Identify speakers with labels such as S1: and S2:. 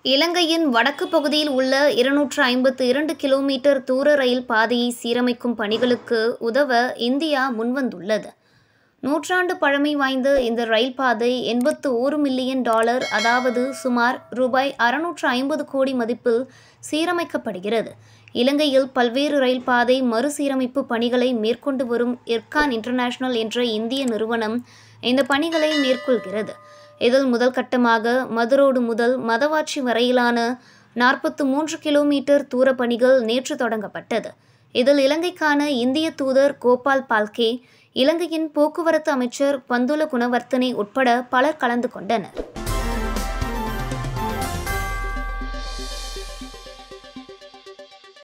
S1: இலங்கையின் வடக்கு பகுதியில் உள்ள இருநூற்று ஐம்பத்து இரண்டு கிலோமீட்டர் தூர ரயில் பாதையை சீரமைக்கும் பணிகளுக்கு உதவ இந்தியா முன்வந்துள்ளது நூற்றாண்டு பழமை வாய்ந்த இந்த ரயில் பாதை எண்பத்து ஓரு மில்லியன் டாலர் அதாவது சுமார் ரூபாய் அறுநூற்று ஐம்பது கோடி மதிப்பில் சீரமைக்கப்படுகிறது இலங்கையில் பல்வேறு ரயில் பாதை மறுசீரமைப்பு பணிகளை மேற்கொண்டு வரும் இர்கான் இன்டர்நேஷனல் என்ற இந்திய நிறுவனம் இந்த பணிகளை மேற்கொள்கிறது இதில் முதல் கட்டமாக மதுரோடு முதல் மதவாச்சி வரையிலான நாற்பத்து மூன்று கிலோமீட்டர் தூர பணிகள் நேற்று தொடங்கப்பட்டது இதில் இலங்கைக்கான இந்திய தூதர் கோபால் பால்கே இலங்கையின் போக்குவரத்து அமைச்சர் பந்துல குணவர்த்தனை உட்பட பலர் கலந்து கொண்டனர்